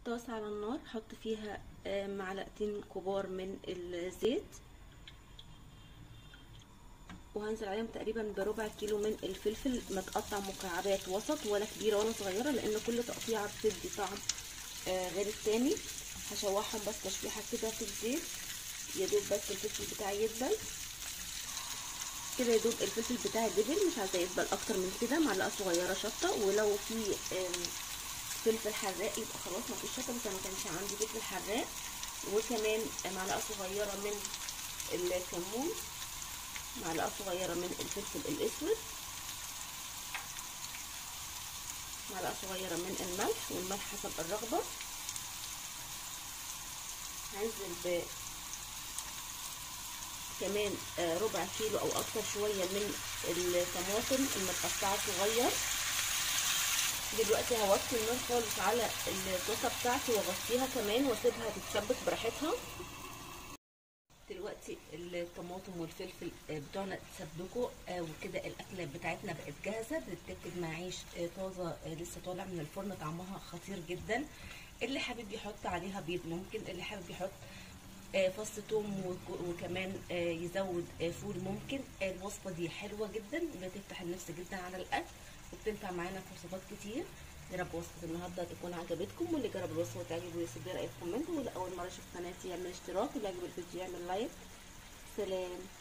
طاسة على النار هحط فيها آه، معلقتين كبار من الزيت وهنزل عليهم تقريبا بربع كيلو من الفلفل متقطع مكعبات وسط ولا كبيرة ولا صغيرة لان كل تقطيعة بتدي طعم آه، غير التاني هشوحهم بس تشويحة كده في الزيت يا دوب بس الفلفل بتاعي يدبل كده يا دوب الفلفل بتاعي دبل مش عايزاه يدبل اكتر من كده معلقه صغيره شطه ولو في آم، فلفل حراق يبقى خلاص مفيش شطه بس انا ما كانش عندي فلفل حراق وكمان معلقه صغيره من الكمون معلقه صغيره من الفلفل الاسود معلقه صغيره من الملح والملح حسب الرغبه هنزل ب كمان آه، ربع كيلو او اكتر شويه من الطماطم المتقطعه صغير دلوقتي هوطي النار خالص على الطاسه بتاعتي واغطيها كمان واسيبها تتسبك براحتها دلوقتي الطماطم والفلفل آه، بتوعنا اتسبكوا آه، وكده الاكله بتاعتنا بقت جاهزه بتتاكل مع عيش آه، طازه آه، لسه طالع من الفرن طعمها خطير جدا اللي حابب يحط عليها بيض ممكن اللي حابب يحط آه، فص ثوم وك- وكمان آه، يزود آه، فول ممكن آه، الوصفه دي حلوه جدا بتفتح النفس جدا على الاكل وبتنفع معانا في وصفات كتير يا رب وصفه النهارده تكون عجبتكم واللي جرب الوصفه وتعجبه يسيب لي رايه في كومنت واللي اول مره يشوف قناتي يعمل اشتراك واللي عجب الفيديو يعمل لايك سلام